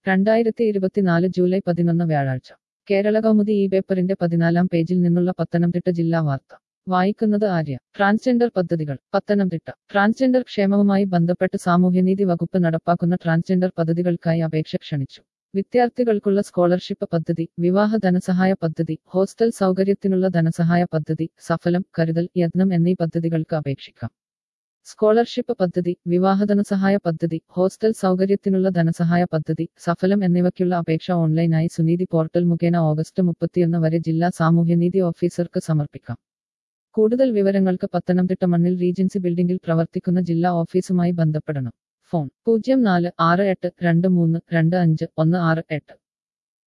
രണ്ടായിരത്തി ഇരുപത്തിനാല് ജൂലൈ പതിനൊന്ന് വ്യാഴാഴ്ച കേരള കൗമുദി ഈ പേപ്പറിന്റെ പതിനാലാം പേജിൽ നിന്നുള്ള പത്തനംതിട്ട ജില്ലാ വാർത്ത വായിക്കുന്നത് ആര്യ ട്രാൻസ്ജെൻഡർ പദ്ധതികൾ പത്തനംതിട്ട ട്രാൻസ്ജെൻഡർ ക്ഷേമവുമായി ബന്ധപ്പെട്ട് സാമൂഹ്യനീതി വകുപ്പ് നടപ്പാക്കുന്ന ട്രാൻസ്ജെൻഡർ പദ്ധതികൾക്കായി അപേക്ഷ ക്ഷണിച്ചു വിദ്യാർത്ഥികൾക്കുള്ള സ്കോളർഷിപ്പ് പദ്ധതി വിവാഹ ധനസഹായ പദ്ധതി ഹോസ്റ്റൽ സൗകര്യത്തിനുള്ള ധനസഹായ പദ്ധതി സഫലം കരുതൽ യത്നം എന്നീ പദ്ധതികൾക്ക് അപേക്ഷിക്കാം സ്കോളർഷിപ്പ് പദ്ധതി വിവാഹ ധനസഹായ പദ്ധതി ഹോസ്റ്റൽ സൗകര്യത്തിനുള്ള ധനസഹായ പദ്ധതി സഫലം എന്നിവയ്ക്കുള്ള അപേക്ഷ ഓൺലൈനായി സുനീതി പോർട്ടൽ മുഖേന ഓഗസ്റ്റ് മുപ്പത്തിയൊന്ന് വരെ ജില്ലാ സാമൂഹ്യനീതി ഓഫീസർക്ക് സമർപ്പിക്കാം കൂടുതൽ വിവരങ്ങൾക്ക് പത്തനംതിട്ട മണ്ണിൽ റീജൻസി ബിൽഡിംഗിൽ പ്രവർത്തിക്കുന്ന ജില്ലാ ഓഫീസുമായി ബന്ധപ്പെടണം ഫോൺ പൂജ്യം നാല് ആറ് എട്ട് രണ്ട് മൂന്ന് രണ്ട് അഞ്ച് ഒന്ന് ആറ് എട്ട്